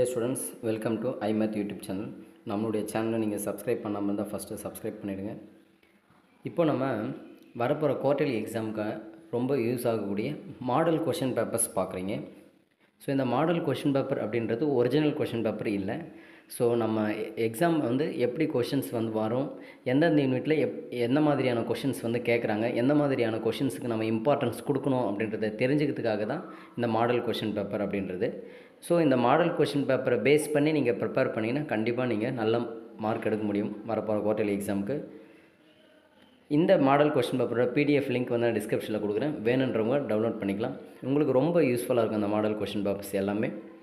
dear students welcome to iMath YouTube channel நம்மளுடைய சேனலை நீங்கள் சப்ஸ்கிரைப் பண்ணாமல் இருந்தால் ஃபஸ்ட்டு சப்ஸ்கிரைப் பண்ணிவிடுங்க இப்போ நம்ம வரப்போகிற குவார்டர்லி எக்ஸாமுக்கு ரொம்ப யூஸ் ஆகக்கூடிய மாடல் கொஷின் பேப்பர்ஸ் பார்க்குறீங்க ஸோ இந்த மாடல் கொஷின் பேப்பர் அப்படின்றது ஒரிஜினல் கொஷின் பேப்பர் இல்லை ஸோ நம்ம எக்ஸாம் வந்து எப்படி கொஷின்ஸ் வந்து வரும் எந்தெந்த யூனிட்டில் எப் எந்த மாதிரியான கொஷின்ஸ் வந்து கேட்குறாங்க எந்த மாதிரியான கொஷின்ஸுக்கு நம்ம இம்பார்ட்டன்ஸ் கொடுக்கணும் அப்படின்றத தெரிஞ்சுக்கிறதுக்காக தான் இந்த மாடல் கொஷின் பேப்பர் அப்படின்றது ஸோ இந்த மாடல் கொஷின் பேப்பரை பேஸ் பண்ணி நீங்கள் ப்ரிப்பேர் பண்ணிங்கன்னா கண்டிப்பாக நீங்கள் நல்ல மார்க் எடுக்க முடியும் வரப்போகிற குவார்டர்லி எக்ஸாமுக்கு இந்த மாடல் கொஸ்டின் பேப்பரோட பிடிஎஃப் லிங்க் வந்து நான் டிஸ்கிரிப்ஷனில் கொடுக்குறேன் வேணுன்றவங்க டவுன்லோட் பண்ணிக்கலாம் உங்களுக்கு ரொம்ப யூஸ்ஃபுல்லாக இருக்கும் அந்த மாடல் கொஸ்டின் பேப்பர்ஸ் எல்லாமே